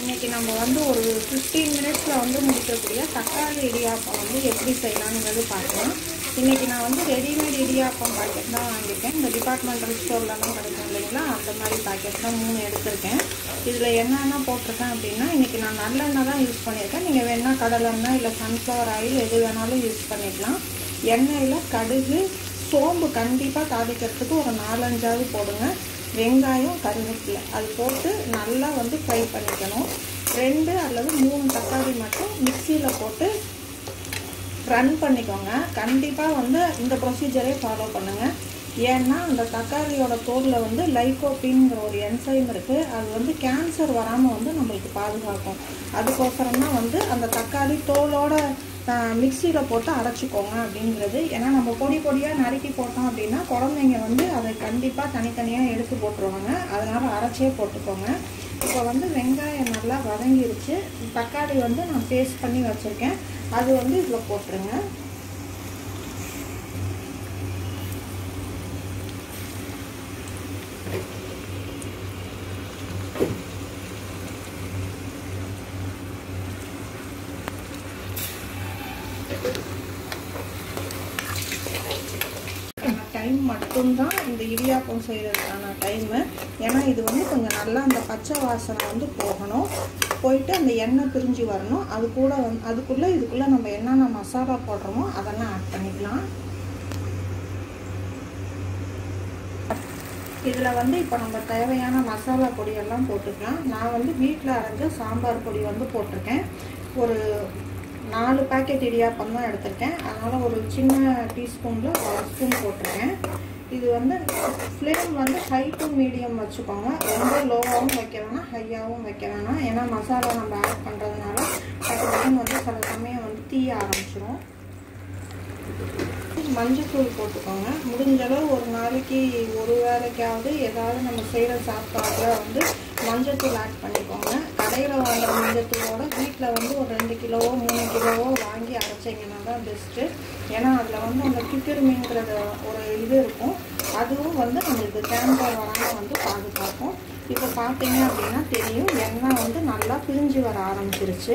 இன்னைக்கு நம்ம வந்து ஒரு ஃபிஃப்டீன் மினிட்ஸில் வந்து முடிக்கக்கூடிய தக்காளி இடியாப்பம் வந்து எப்படி செய்யலாங்கிறது பார்க்கலாம் இன்னைக்கு நான் வந்து ரெடிமேட் இடியாப்பம் பாக்கெட் தான் வாங்கியிருக்கேன் இந்த டிபார்ட்மெண்டல் ஸ்டோர்லலாம் கிடைக்கும் இல்லைங்களா அந்த மாதிரி பாக்கெட் தான் மூணு எடுத்திருக்கேன் இதில் என்னென்ன போட்டிருக்கேன் அப்படின்னா இன்னைக்கு நான் நல்லெண்ணெய் தான் யூஸ் பண்ணியிருக்கேன் நீங்கள் வேணால் கடலெண்ணெய் இல்லை சன்ஃப்ளவர் ஆயில் எது வேணாலும் யூஸ் பண்ணிக்கலாம் எண்ணெயில் கடுகு சோம்பு கண்டிப்பாக தாளிக்கிறதுக்கு ஒரு நாலஞ்சாவது போடுங்க வெங்காயம் கருவேப்பிலை அது போட்டு நல்லா வந்து ஃப்ரை பண்ணிக்கணும் ரெண்டு அல்லது மூணு தக்காளி மட்டும் மிக்சியில் போட்டு ரன் பண்ணிக்கோங்க கண்டிப்பாக வந்து இந்த ப்ரொசீஜரே ஃபாலோ பண்ணுங்கள் ஏன்னா அந்த தக்காளியோட தோலில் வந்து லைகோபின்ங்கிற ஒரு என்சைம் இருக்குது அது வந்து கேன்சர் வராமல் வந்து நம்மளுக்கு பாதுகாக்கும் அதுக்கோசரம் தான் வந்து அந்த தக்காளி தோலோட மிக்சியில் போட்டு அரைச்சிக்கோங்க அப்படிங்கிறது ஏன்னா நம்ம பொடி பொடியாக நறுக்கி போட்டோம் அப்படின்னா குழந்தைங்க வந்து அதை கண்டிப்பாக தனித்தனியாக எடுத்து போட்டுருவாங்க அதனால் அரைச்சே போட்டுக்கோங்க இப்போ வந்து வெங்காயம் நல்லா வதங்கிருச்சு தக்காளி வந்து நான் பேஸ்ட் பண்ணி வச்சுருக்கேன் அது வந்து இதில் போட்டுருங்க டைம் மட்டும்தான் இந்த இடியாப்பம் செய்கிறதுக்கான டைமு ஏன்னா இது வந்து கொஞ்சம் நல்லா அந்த பச்சை வாசனை வந்து போகணும் போயிட்டு அந்த எண்ணெய் பிரிஞ்சு வரணும் அது கூட வந்து அதுக்குள்ளே இதுக்குள்ளே நம்ம என்னென்ன மசாலா போடுறோமோ அதெல்லாம் ஆட் பண்ணிக்கலாம் இதில் வந்து இப்போ நம்ம தேவையான மசாலா பொடியெல்லாம் போட்டுக்கலாம் நான் வந்து வீட்டில் அரைஞ்ச சாம்பார் பொடி வந்து போட்டிருக்கேன் ஒரு நாலு பாக்கெட் இடியாப்பம் தான் எடுத்திருக்கேன் அதனால் ஒரு சின்ன டீஸ்பூனில் ஒரு ஸ்பூன் போட்டிருக்கேன் இது வந்து ஃப்ளேம் வந்து ஹை டு மீடியம் வச்சுக்கோங்க ரொம்ப லோவாகவும் வைக்க வேணாம் ஹையாகவும் வைக்க வேணாம் ஏன்னா மசாலா நம்ம ஆட் பண்ணுறதுனால டக்குன்னு வந்து சில சமயம் வந்து தீய ஆரம்பிச்சிடும் மஞ்சத்தூள் போட்டுக்கோங்க முடிஞ்சளவு ஒரு நாளைக்கு ஒரு வேலைக்காவது ஏதாவது நம்ம செய்கிற சாப்பாட்டில் வந்து மஞ்சத்தூள் ஆட் பண்ணிக்கோங்க கடையில் வாங்குற மஞ்சத்தூளோட வீட்டில் வந்து ஒரு ரெண்டு கிலோவோ மூணு கிலோவோ வாங்கி அரைச்சிங்கன்னா தான் பெஸ்ட்டு ஏன்னா அதில் வந்து அந்த கிக்கிருமிங்கிறத ஒரு இது இருக்கும் அதுவும் வந்து நம்மளுக்கு கேன்சர் வராமல் வந்து பாதுகாக்கும் இப்போ பார்த்தீங்க அப்படின்னா தெரியும் எண்ணெய் வந்து நல்லா பிரிஞ்சு வர ஆரம்பிச்சிருச்சு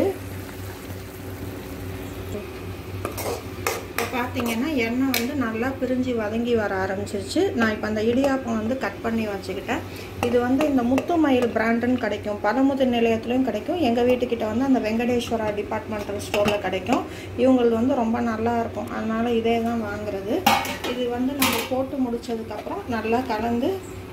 பார்த்தீங்கன்னா எண்ணெய் வந்து நல்லா பிரிஞ்சு வதங்கி வர ஆரம்பிச்சிருச்சு நான் இப்போ அந்த இடியாப்பம் வந்து கட் பண்ணி வச்சுக்கிட்டேன் இது வந்து இந்த முத்துமயில் பிராண்டுன்னு கிடைக்கும் பழமுது நிலையத்துலையும் கிடைக்கும் எங்கள் வீட்டுக்கிட்ட வந்து அந்த வெங்கடேஸ்வரா டிபார்ட்மெண்டல் ஸ்டோரில் கிடைக்கும் இவங்களது வந்து ரொம்ப நல்லா இருக்கும் அதனால் இதே தான் வாங்குறது இது வந்து நம்ம போட்டு முடித்ததுக்கப்புறம் நல்லா கலந்து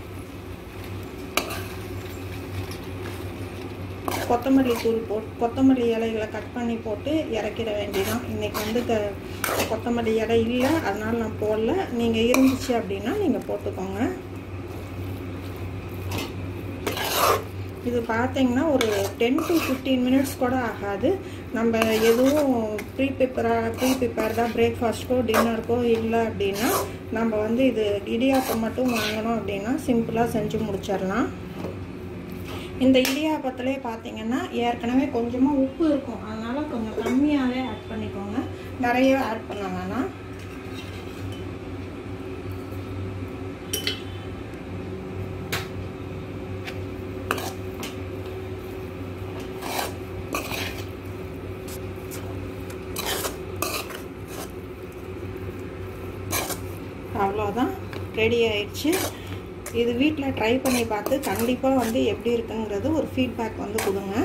கொத்தமல்லி தூள் போட் கொத்தமல்லி இலைகளை கட் பண்ணி போட்டு இறக்கிட வேண்டியதான் இன்றைக்கி வந்து க கொத்தமல்லி இலை இல்லை அதனால் நான் போடல நீங்கள் இருந்துச்சு அப்படின்னா நீங்கள் போட்டுக்கோங்க இது பார்த்தீங்கன்னா ஒரு டென் டு ஃபிஃப்டீன் மினிட்ஸ் கூட ஆகாது நம்ம எதுவும் ப்ரீ ப்ரிப்பராக ப்ரீ ப்ரிப்பேர்டாக பிரேக்ஃபாஸ்ட்டோ டின்னருக்கோ இல்லை அப்படின்னா நம்ம வந்து இது இடியாப்பம் மட்டும் வாங்கினோம் அப்படின்னா சிம்பிளாக செஞ்சு முடிச்சிடலாம் இந்த இடியாப்பத்திலே பார்த்தீங்கன்னா ஏற்கனவே கொஞ்சமாக உப்பு இருக்கும் அதனால் கொஞ்சம் கம்மியாகவே ஆட் பண்ணிக்கோங்க நிறைய ஆட் பண்ண வேணாம் அவ்வளோதான் ரெடி ஆயிடுச்சு இது வீட்டில் ட்ரை பண்ணி பார்த்து கண்டிப்பாக வந்து எப்படி இருக்குங்கிறது ஒரு ஃபீட்பேக் வந்து கொடுங்க